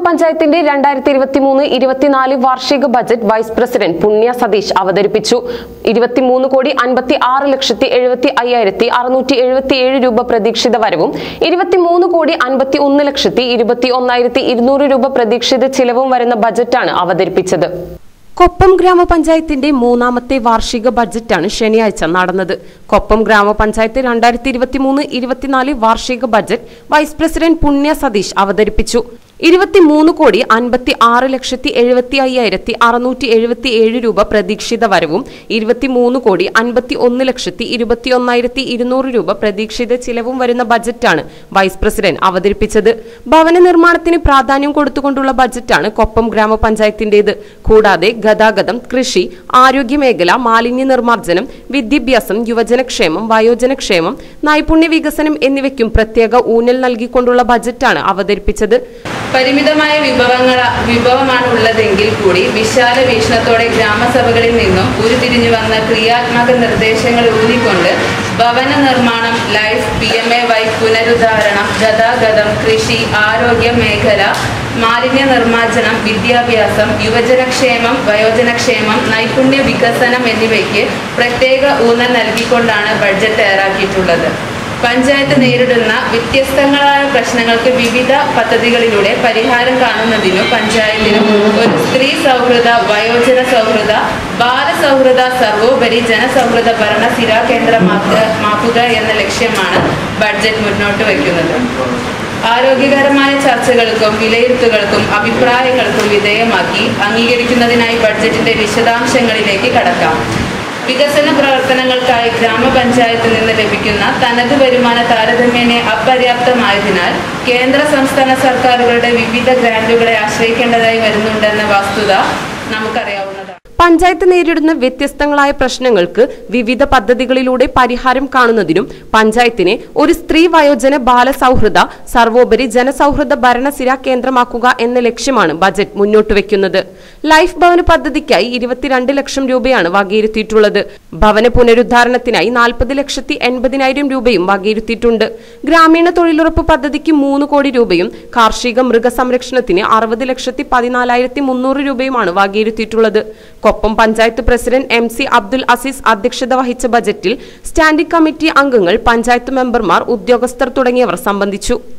ഗ്രാമപഞ്ചായത്തിന്റെ രണ്ടായിരത്തി ഇരുപത്തി മൂന്ന് ഇരുപത്തിനാല് വാർഷിക ബജറ്റ് വൈസ് പ്രസിഡന്റ് പുണ്യ സതീഷ് അവതരിപ്പിച്ചു ഇരുപത്തിമൂന്ന് കോടി അൻപത്തി ആറ് ലക്ഷത്തി എഴുപത്തി അയ്യായിരത്തി അറുന്നൂറ്റി എഴുപത്തി ഏഴ് രൂപ പ്രതീക്ഷിത വരവും ഇരുപത്തിമൂന്ന് കോടി അൻപത്തി ഒന്ന് ലക്ഷത്തി ഇരുപത്തി ഒന്നായിരത്തി ഇരുന്നൂറ് രൂപ പ്രതീക്ഷിത ചിലവും വരുന്ന ബജറ്റാണ് അവതരിപ്പിച്ചത് കൊപ്പം ഗ്രാമപഞ്ചായത്തിന്റെ മൂന്നാമത്തെ വാർഷിക ബജറ്റാണ് ശനിയാഴ്ച നടന്നത് കൊപ്പം ഗ്രാമപഞ്ചായത്ത് രണ്ടായിരത്തി ഇരുപത്തി മൂന്ന് ഇരുപത്തിനാല് വാർഷിക ബജറ്റ് വൈസ് പ്രസിഡന്റ് പുണ്യ സതീഷ് അവതരിപ്പിച്ചു ഇരുപത്തിമൂന്ന് കോടി അൻപത്തി ആറ് ലക്ഷത്തി എഴുപത്തി അയ്യായിരത്തി അറുന്നൂറ്റി എഴുപത്തി ഏഴ് രൂപ പ്രതീക്ഷിത വരവും ഇരുപത്തിമൂന്ന് കോടി അൻപത്തി ഒന്ന് ലക്ഷത്തി ഇരുപത്തി ഒന്നായിരത്തി ഇരുന്നൂറ് രൂപ പ്രതീക്ഷിത ചിലവും വരുന്ന ബജറ്റാണ് വൈസ് പ്രസിഡന്റ് അവതരിപ്പിച്ചത് ഭവന നിർമ്മാണത്തിന് പ്രാധാന്യം കൊടുത്തുകൊണ്ടുള്ള ബജറ്റാണ് കൊപ്പം ഗ്രാമപഞ്ചായത്തിന്റേത് കൂടാതെ ഗതാഗതം കൃഷി ആരോഗ്യമേഖല മാലിന്യ നിർമ്മാർജ്ജനം വിദ്യാഭ്യാസം യുവജനക്ഷേമം വയോജനക്ഷേമം നൈപുണ്യ വികസനം എന്നിവയ്ക്കും പ്രത്യേക ഊന്നൽ നൽകിക്കൊണ്ടുള്ള ബജറ്റാണ് അവതരിപ്പിച്ചത് പരിമിതമായ വിഭവങ്ങൾ വിഭവമാണ് ഉള്ളതെങ്കിൽ കൂടി വിശാല വീക്ഷണത്തോടെ ഗ്രാമസഭകളിൽ നിന്നും ഉരുത്തിരിഞ്ഞു വന്ന ക്രിയാത്മക നിർദ്ദേശങ്ങൾ ഊന്നിക്കൊണ്ട് ഭവന നിർമ്മാണം life P M A Y പുനരുദ്ധാരണം ഗതാഗതം കൃഷി ആരോഗ്യ മേഖല മാലിന്യ നിർമ്മാർജ്ജനം വിദ്യാഭ്യാസം യുവജനക്ഷേമം വയോജനക്ഷേമം നൈപുണ്യ വികസനം എന്നിവയ്ക്ക് പ്രത്യേക ഊന്നൽ നൽകിക്കൊണ്ടാണ് ബഡ്ജറ്റ് തയ്യാറാക്കിയിട്ടുള്ളത് പഞ്ചായത്ത് നേരിടുന്ന വ്യത്യസ്തങ്ങളായ പ്രശ്നങ്ങൾക്ക് വിവിധ പദ്ധതികളിലൂടെ പരിഹാരം കാണുന്നതിനും പഞ്ചായത്തിനും ഒരു സ്ത്രീ സൗഹൃദ വയോജന സൗഹൃദ ബാലസൗഹൃദ സർവോപരി ജനസൗഹൃദ ഭരണ സ്ഥിരാകേന്ദ്രമാക്കുക എന്ന ലക്ഷ്യമാണ് ബഡ്ജറ്റ് മുന്നോട്ട് വയ്ക്കുന്നത് ആരോഗ്യകരമായ ചർച്ചകൾക്കും വിലയിരുത്തുകൾക്കും അഭിപ്രായങ്ങൾക്കും വിധേയമാക്കി അംഗീകരിക്കുന്നതിനായി ബഡ്ജറ്റിന്റെ വിശദാംശങ്ങളിലേക്ക് കടക്കാം വികസന പ്രവർത്തനങ്ങൾക്കായി ഗ്രാമപഞ്ചായത്തിൽ നിന്ന് ലഭിക്കുന്ന തനത് വരുമാന താരതമ്യേന അപര്യാപ്തമായതിനാൽ കേന്ദ്ര സംസ്ഥാന സർക്കാരുകളുടെ വിവിധ ഗ്രാന്റുകളെ ആശ്രയിക്കേണ്ടതായി വരുന്നുണ്ടെന്ന വസ്തുത നമുക്കറിയാവുന്നതാണ് പഞ്ചായത്ത് നേരിടുന്ന വ്യത്യസ്തങ്ങളായ പ്രശ്നങ്ങൾക്ക് വിവിധ പദ്ധതികളിലൂടെ പരിഹാരം കാണുന്നതിനും പഞ്ചായത്തിനെ ഒരു സ്ത്രീ വയോജന ബാലസൗഹൃദ സർവോപരി ജനസൗഹൃദ ഭരണസിര കേന്ദ്രമാക്കുക എന്ന ലക്ഷ്യമാണ് ബജറ്റ് മുന്നോട്ട് വെക്കുന്നത് ലൈഫ് ഭവന പദ്ധതിക്കായി ഇരുപത്തിരണ്ട് ലക്ഷം രൂപയാണ് വകയിരുത്തിയിട്ടുള്ളത് ഭവന പുനരുദ്ധാരണത്തിനായി നാൽപ്പത് ലക്ഷത്തി എൺപതിനായിരം രൂപയും വകയിരുത്തിയിട്ടുണ്ട് ഗ്രാമീണ തൊഴിലുറപ്പ് പദ്ധതിക്ക് മൂന്ന് കോടി രൂപയും കാർഷിക മൃഗസംരക്ഷണത്തിന് അറുപത് ലക്ഷത്തി പതിനാലായിരത്തി മുന്നൂറ് രൂപയുമാണ് വകയിരുത്തിയിട്ടുള്ളത് Koppam panchayat president M C Abdul Aziz അധ്യക്ഷത വഹിച്ച ബജറ്റിൽ സ്റ്റാൻഡിംഗ് കമ്മിറ്റി അംഗങ്ങൾ പഞ്ചായത്ത് മെമ്പർമാർ ഉദ്യോഗസ്ഥർ തുടങ്ങിയവർ സംബന്ധിച്ചു